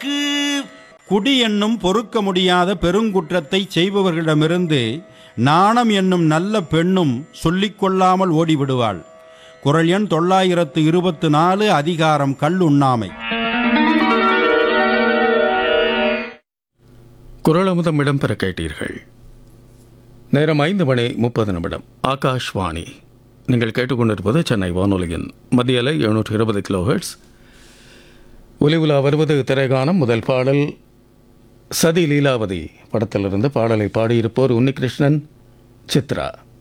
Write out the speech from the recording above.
உனக்கு குடி என்னும் பொறுக்க முடியாத பெருங்குற்றத்தை செய்பவர்களிடமிருந்து நாணம் என்னும் நல்ல பெண்ணும் சொல்லிக் கொள்ளாமல் ஓடிவிடுவாள் குரல் எண் தொள்ளாயிரத்து இருபத்து நாலு அதிகாரம் கல்லுண்ணாமை குரலமுதம் இடம்பெற கேட்டீர்கள் நேரம் ஐந்து மணி முப்பது நிமிடம் ஆகாஷ்வாணி நீங்கள் கேட்டுக்கொண்டிருப்பது சென்னை வானொலியின் மத்திய அலை எழுநூற்று இருபது கிலோஹெர்ட்ஸ் ஒலி உலா வருவது திரைகானம் முதல் பாடல் சதி லீலாவதி படத்திலிருந்து பாடலை பாடியிருப்போர் உன்னிகிருஷ்ணன் சித்ரா